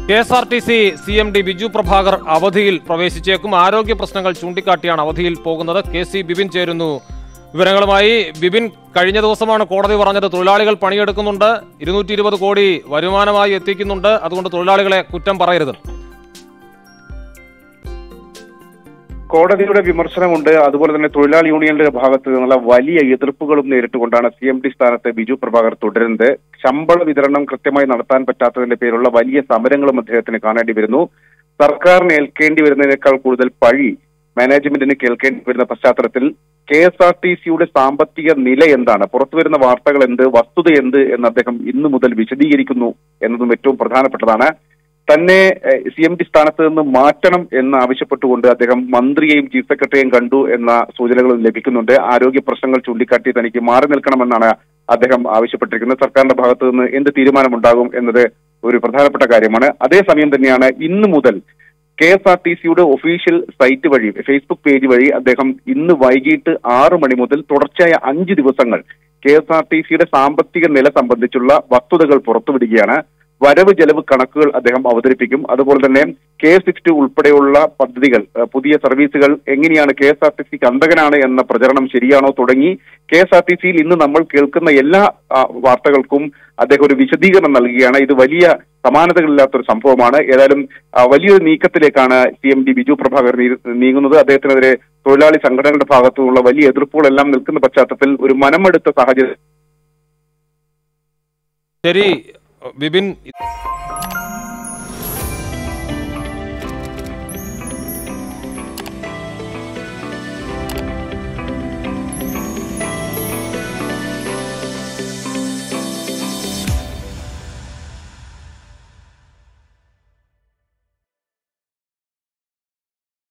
K S R T C C M D Biju Prabhakar അവധിയിൽ പ്രവേശിച്ചേക്കും ആരോഗ്യ പ്രശ്നങ്ങൾ ചൂണ്ടിക്കാട്ടിയാണ് അവധിയിൽ പോകുന്നത് കെ സി ബിപിൻ ചേരുന്നു വിവരങ്ങളുമായി ബിപിൻ കഴിഞ്ഞ ദിവസമാണ് കോടതി പറഞ്ഞത് തൊഴിലാളികൾ പണിയെടുക്കുന്നുണ്ട് ഇരുന്നൂറ്റി ഇരുപത് കോടി വരുമാനമായി എത്തിക്കുന്നുണ്ട് അതുകൊണ്ട് തൊഴിലാളികളെ കുറ്റം പറയരുത് കോടതിയുടെ വിമർശനമുണ്ട് അതുപോലെ തന്നെ തൊഴിലാളി യൂണിയന്റെ ഭാഗത്ത് നിന്നുള്ള വലിയ എതിർപ്പുകളും നേരിട്ടുകൊണ്ടാണ് സി എം ഡി സ്ഥാനത്ത് ബിജു പ്രഭാകർ തുടരുന്നത് ശമ്പള വിതരണം കൃത്യമായി നടത്താൻ പറ്റാത്തതിന്റെ പേരിലുള്ള വലിയ സമരങ്ങളും അദ്ദേഹത്തിന് കാണേണ്ടി വരുന്നു സർക്കാരിന് ഏൽക്കേണ്ടി വരുന്നതിനേക്കാൾ കൂടുതൽ പഴി മാനേജ്മെന്റിന് കേൾക്കേണ്ടി വരുന്ന പശ്ചാത്തലത്തിൽ കെ എസ് ആർ ടി സിയുടെ സാമ്പത്തിക നില എന്താണ് പുറത്തുവരുന്ന വാർത്തകൾ എന്ത് വസ്തുത എന്ത് എന്ന് അദ്ദേഹം ഇന്നു മുതൽ വിശദീകരിക്കുന്നു എന്നതും ഏറ്റവും പ്രധാനപ്പെട്ടതാണ് തന്നെ സി എം ഡി സ്ഥാനത്ത് നിന്ന് മാറ്റണം എന്ന് ആവശ്യപ്പെട്ടുകൊണ്ട് അദ്ദേഹം മന്ത്രിയെയും ചീഫ് സെക്രട്ടറിയെയും കണ്ടു എന്ന സൂചനകളും ലഭിക്കുന്നുണ്ട് ആരോഗ്യ പ്രശ്നങ്ങൾ ചൂണ്ടിക്കാട്ടി തനിക്ക് മാറി നിൽക്കണമെന്നാണ് അദ്ദേഹം ആവശ്യപ്പെട്ടിരിക്കുന്നത് സർക്കാരിന്റെ ഭാഗത്ത് നിന്ന് എന്ത് തീരുമാനമുണ്ടാകും എന്നത് ഒരു പ്രധാനപ്പെട്ട കാര്യമാണ് അതേസമയം തന്നെയാണ് ഇന്നു മുതൽ കെ എസ് ആർ ടി സിയുടെ ഒഫീഷ്യൽ സൈറ്റ് വഴി ഫേസ്ബുക്ക് പേജ് വഴി അദ്ദേഹം ഇന്ന് വൈകിട്ട് ആറ് മണി മുതൽ തുടർച്ചയായ അഞ്ച് ദിവസങ്ങൾ കെ എസ് ആർ ടി സിയുടെ സാമ്പത്തിക നില സംബന്ധിച്ചുള്ള വസ്തുതകൾ പുറത്തുവിടുകയാണ് വരവ് ചെലവ് കണക്കുകൾ അദ്ദേഹം അവതരിപ്പിക്കും അതുപോലെ തന്നെ കെ സിക്സ്റ്റി ഉൾപ്പെടെയുള്ള പദ്ധതികൾ ഏഹ് പുതിയ സർവീസുകൾ എങ്ങനെയാണ് കെ എസ് ആർ ടി സിക്ക് അന്തകനാണ് എന്ന പ്രചരണം ശരിയാണോ തുടങ്ങി കെ എസ് ആർ ടി സിയിൽ ഇന്ന് നമ്മൾ കേൾക്കുന്ന എല്ലാ ആ, വാർത്തകൾക്കും അദ്ദേഹം ഒരു വിശദീകരണം നൽകുകയാണ് ഇത് വലിയ സമാനതകളില്ലാത്തൊരു സംഭവമാണ് ഏതായാലും ആ, വലിയൊരു നീക്കത്തിലേക്കാണ് C M D Biju Prabhakar നീ- നീങ്ങുന്നത് അദ്ദേഹത്തിനെതിരെ തൊഴിലാളി സംഘടനകളുടെ ഭാഗത്തു നിന്നുള്ള വലിയ എതിർപ്പുകളെല്ലാം നിൽക്കുന്ന പശ്ചാത്തലത്തിൽ ഒരു മനമെടുത്ത സാഹചര്യം ശരി ബിപിൻ